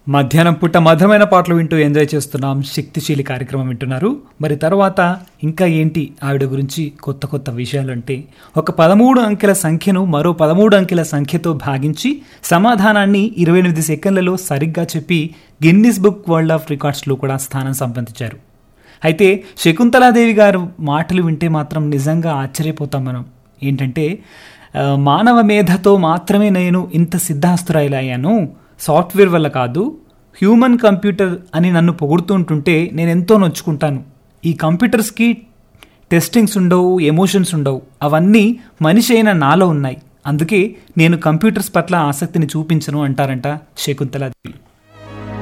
మధ్యాహ్నం పుట్ట మధురమైన పాటలు వింటూ ఎంజాయ్ చేస్తున్నాం శక్తిశీలి కార్యక్రమం వింటున్నారు మరి తర్వాత ఇంకా ఏంటి ఆవిడ గురించి కొత్త కొత్త విషయాలు అంటే ఒక పదమూడు అంకెల సంఖ్యను మరో పదమూడు అంకెల సంఖ్యతో భాగించి సమాధానాన్ని ఇరవై ఎనిమిది సెకండ్లలో సరిగ్గా చెప్పి గిన్నిస్ బుక్ వరల్డ్ ఆఫ్ రికార్డ్స్లో కూడా స్థానం సంపాదించారు అయితే శకుంతలాదేవి గారు మాటలు వింటే మాత్రం నిజంగా ఆశ్చర్యపోతాం మనం ఏంటంటే ఆ, మానవ మేధతో మాత్రమే నేను ఇంత సిద్ధాస్తురాయిలయ్యాను సాఫ్ట్వేర్ వల్ల కాదు హ్యూమన్ కంప్యూటర్ అని నన్ను పొగుడుతుంటుంటే నేను ఎంతో నొచ్చుకుంటాను ఈ కంప్యూటర్స్కి టెస్టింగ్స్ ఉండవు ఎమోషన్స్ ఉండవు అవన్నీ మనిషి అయిన నాలో ఉన్నాయి అందుకే నేను కంప్యూటర్స్ పట్ల ఆసక్తిని చూపించను అంటారంట శకుంతలాదేవి